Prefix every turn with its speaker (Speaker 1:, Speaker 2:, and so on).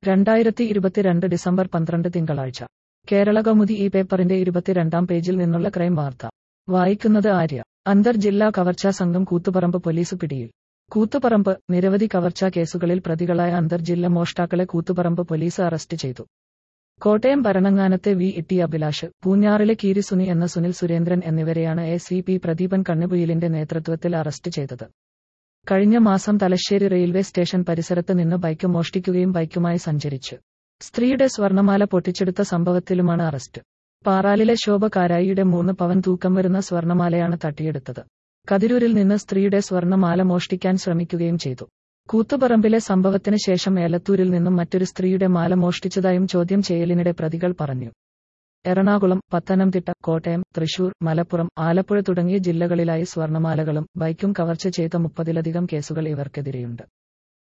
Speaker 1: രണ്ടായിരത്തി ഇരുപത്തിരണ്ട് ഡിസംബർ പന്ത്രണ്ട് തിങ്കളാഴ്ച കേരള കൗമുദി ഈ പേപ്പറിന്റെ ഇരുപത്തിരണ്ടാം പേജിൽ നിന്നുള്ള ക്രൈം വാർത്ത വായിക്കുന്നത് ആര്യ അന്തർജില്ലാ കവർച്ചാ സംഘം കൂത്തുപറമ്പ് പോലീസ് പിടിയിൽ കൂത്തുപറമ്പ് നിരവധി കവർച്ചാ കേസുകളിൽ പ്രതികളായ അന്തർജില്ല മോഷ്ടാക്കളെ കൂത്തുപറമ്പ് പോലീസ് അറസ്റ്റ് ചെയ്തു കോട്ടയം ഭരണങ്ങാനത്തെ വി ഇട്ടി അഭിലാഷ് പൂഞ്ഞാറിലെ കീരി സുനി എന്ന സുനിൽ സുരേന്ദ്രൻ എന്നിവരെയാണ് എ സി പി പ്രദീപൻ കണ്ണുപുയിലിന്റെ നേതൃത്വത്തിൽ അറസ്റ്റ് ചെയ്തത് കഴിഞ്ഞ മാസം തലശ്ശേരി റെയിൽവേ സ്റ്റേഷൻ പരിസരത്ത് നിന്ന് ബൈക്ക് മോഷ്ടിക്കുകയും ബൈക്കുമായി സഞ്ചരിച്ചു സ്ത്രീയുടെ സ്വർണമാല പൊട്ടിച്ചെടുത്ത സംഭവത്തിലുമാണ് അറസ്റ്റ് പാറാലിലെ ശോഭ കാരായിയുടെ മൂന്ന് പവൻ തൂക്കം വരുന്ന സ്വർണമാലയാണ് തട്ടിയെടുത്തത് കതിരൂരിൽ നിന്ന് സ്ത്രീയുടെ സ്വർണമാല മോഷ്ടിക്കാൻ ശ്രമിക്കുകയും ചെയ്തു കൂത്തുപറമ്പിലെ സംഭവത്തിന് ശേഷം ഏലത്തൂരിൽ നിന്നും മറ്റൊരു സ്ത്രീയുടെ മാല മോഷ്ടിച്ചതായും ചോദ്യം ചെയ്യലിനിടെ പ്രതികൾ പറഞ്ഞു എറണാകുളം പത്തനംതിട്ട കോട്ടയം തൃശൂർ മലപ്പുറം ആലപ്പുഴ തുടങ്ങിയ ജില്ലകളിലായി സ്വർണമാലകളും ബൈക്കും കവർച്ച ചെയ്ത മുപ്പതിലധികം കേസുകൾ ഇവർക്കെതിരെയുണ്ട്